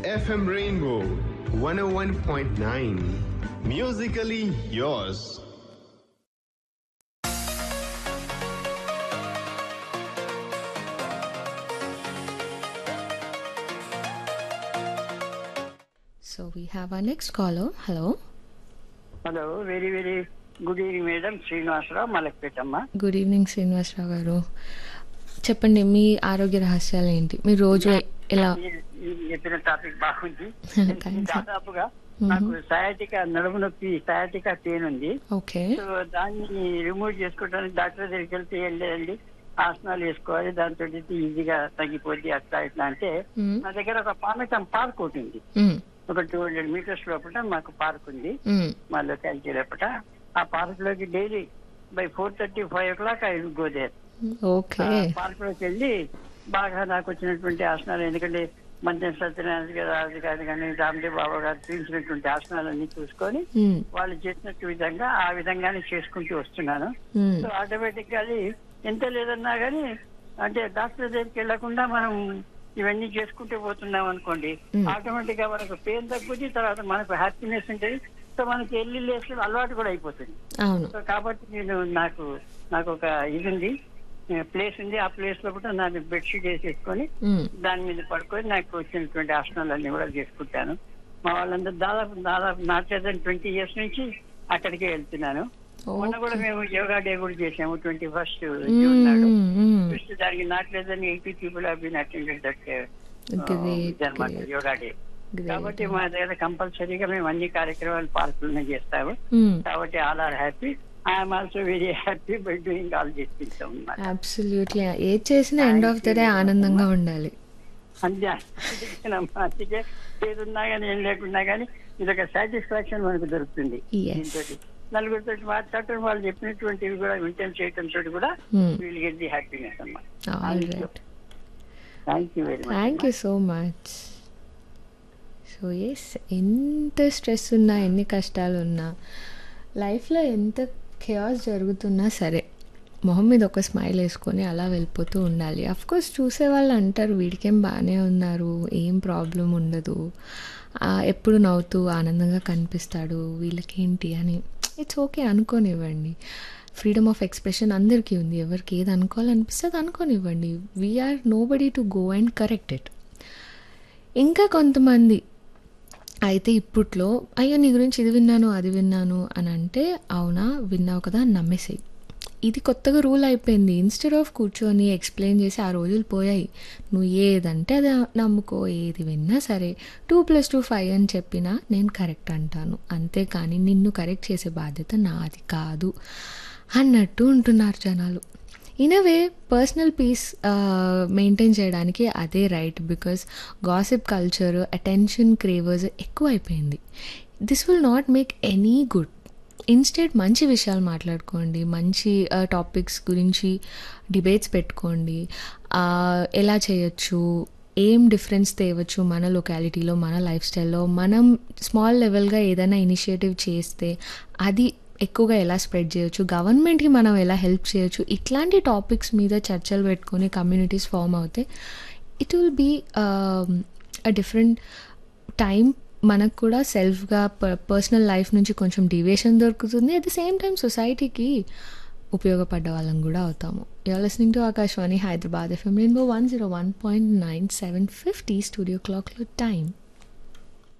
FM Rainbow 101.9. Musically yours. So we have our next caller. Hello. Hello very very good evening madam Srinivasarao మలక్పేటమ్మ good evening Srinivasarao గారు చెప్పండి మీ ఆరోగ్య రహస్యాలు ఏంటి మీరు రోజు ఎలా మీరు- మీరు చెప్పిన టాపిక్ బాగుంది Thanks. దాదాపుగా నాకు సయాటిక నడుము నొప్పి సయాటిక పెయిన్ ఉంది ఓకే సో దాన్ని రిమూవ్ చేసుకోవడానికి డాక్టర్ దగ్గరికి వెళ్తే వెళ్ళండి ఆసనాలు వేసుకోవాలి దాంతో ఈజీగా తగ్గిపోద్ది అట్లా ఇట్లా అంటే మ్మ్. నా దగ్గర ఒక పామెటం పార్క్ ఒకటి ఉంది మ్మ్. ఒక టూ హండ్రెడ్ మీటర్స్ లోపల మాకు పార్క్ ఉంది మ్మ్. మా లొకాలిటీ లోపల ఆ పార్క్ లోకి daily by four thirty five o'clock I go there okay park లోకి వెళ్ళి బాగా నాకు వచ్చినటువంటి ఆసనాలు ఎందుకంటే మంత్రి సత్యనారాయణ గారు గారు కానీ రామ్దేవ్ బాబా గారు చూపించినటువంటి ఆసనాలన్నీ చూసుకొని మ్మ్. వాళ్ళు చేసినట్టు విధంగా ఆ విధంగానే చేసుకుంటూ వస్తున్నాను మ్మ్. సో ఆటోమేటిక్ గా అది ఎంత లేదన్నా కానీ అంటే డాక్టర్ దగ్గరికి వెళ్లకుండా మనం ఇవన్నీ చేసుకుంటూ పోతున్నాం అనుకోండి Hmm. ఆటోమేటిక్ గా మనకు పెయిన్ తగ్గుద్ది తర్వాత మనకు హ్యాపీనెస్ ఉంటుంది సో మనకి ఎల్లి లేసి అలవాటు కూడా అయిపోతుంది అవును సో కాబట్టి నేను నాకు నాకు ఒక ఇది ఉంది ప్లేస్ ఉంది ఆ ప్లేస్ లో కూడా నాకు బెడ్షీట్ వేసేసుకొని మ్మ్. దాని మీద పడుకొని నాకు వచ్చినటువంటి ఆసనాలన్నీ కూడా చేసుకుంటాను మా వాళ్ళందరూ దాదాపు దాదాపు నాట్ లెస్ ట్వంటీ ఇయర్స్ నుంచి అక్కడికే వెళ్తున్నాను మొన్న కూడా మేము యోగా డే కూడా చేసాము ట్వంటీ ఫస్ట్ జూన్ నాడు మ్మ్. మ్మ్. చూస్తే దానికి నాట్ లెస్ అని eighty people have been attended that Great, అనమాట great. Yoga day Great. కాబట్టి మా దగ్గర కంపల్సరీగా మేము అన్ని కార్యక్రమాలు పార్కులోనే చేస్తాము మ్మ్. కాబట్టి all are happy I'm also very happy by doing all these things అన్నమాట అబ్సల్యూట్లీ ఏది చేసినా ఎండ్ ఆఫ్ ద డే ఆనందంగా ఉండాలి అంతే అందుకేనమ్మా. అందుకే ఏదున్నా కానీ ఏం లేకున్నా కానీ ఇది ఒక సాటిస్ఫాక్షన్ మనకు దొరుకుతుంది Yes. దీంతోటి. నలుగురితో మాట్లాడటం వాళ్ళు చెప్పినటువంటివి కూడా వింటం చేయటం తోటి కూడా Hmm. We'll get the happiness అమ్మా all right thank you very much thank you so much so yes ఎంత స్ట్రెస్ ఉన్నా ఎన్ని కష్టాలు ఉన్నా లైఫ్లో ఎంత ఖియాస్ జరుగుతున్నా సరే మొహం మీద ఒక స్మైల్ వేసుకొని అలా వెళ్ళిపోతూ ఉండాలి అఫ్ కోర్స్ చూసే వాళ్ళు అంటారు వీడికేం బాగానే ఉన్నారు ఏం ప్రాబ్లం ఉండదు ఆ, ఎప్పుడు నవ్వుతూ ఆనందంగా కనిపిస్తాడు వీళ్ళకేంటి అని ఇట్స్ ఓకే అనుకోనివ్వండి ఫ్రీడమ్ ఆఫ్ ఎక్స్ప్రెషన్ అందరికీ ఉంది ఎవరికి ఏది అనుకోవాలనిపిస్తే అది అనుకోనివ్వండి we're nobody to go and correct it ఇంకా కొంతమంది అయితే ఇప్పట్లో అయ్యో నీ గురించి ఇది విన్నాను అది విన్నాను అని అంటే అవునా విన్నావు కదా అని నమ్మేసేయి ఇది కొత్తగా రూల్ అయిపోయింది ఇన్స్టెడ్ ఆఫ్ కూర్చొని ఎక్స్ప్లెయిన్ చేసి ఆ రోజులు పోయాయి నువ్వు ఏదంటే అది నమ్ముకో ఏది విన్నా సరే టూ ప్లస్ టూ ఫైవ్ అని చెప్పినా నేను కరెక్ట్ అంటాను అంతేకాని నిన్ను కరెక్ట్ చేసే బాధ్యత నాది కాదు అన్నట్టు ఉంటున్నారు జనాలు in way personal peace maintain చేయడానికి అదే right because gossip culture attention cravers ఎక్కువైపోయింది this will not make any good instead మంచి విషయాలు మాట్లాడుకోండి మంచి టాపిక్స్ గురించి డిబేట్స్ పెట్టుకోండి ఆ, ఎలా చేయొచ్చు ఏం డిఫరెన్స్ తేవచ్చు మన లొకాలిటీలో మన లైఫ్ స్టైల్లో మనం స్మాల్ లెవెల్గా ఏదైనా ఇనిషియేటివ్ చేస్తే అది ఎక్కువగా ఎలా స్ప్రెడ్ చేయొచ్చు గవర్నమెంట్కి మనం ఎలా హెల్ప్ చేయొచ్చు ఇట్లాంటి టాపిక్స్ మీద చర్చలు పెట్టుకొని కమ్యూనిటీస్ ఫామ్ అవుతే it will be a different time మనకు కూడా సెల్ఫ్గా పర్సనల్ లైఫ్ నుంచి కొంచెం డివియేషన్ దొరుకుతుంది అట్ ద సేమ్ టైం సొసైటీకి ఉపయోగపడ్డ వాళ్ళం కూడా అవుతాము you're listening to Akashvani Hyderabad FM rainbow one zero one point nine seven fifty studio క్లాక్లో టైం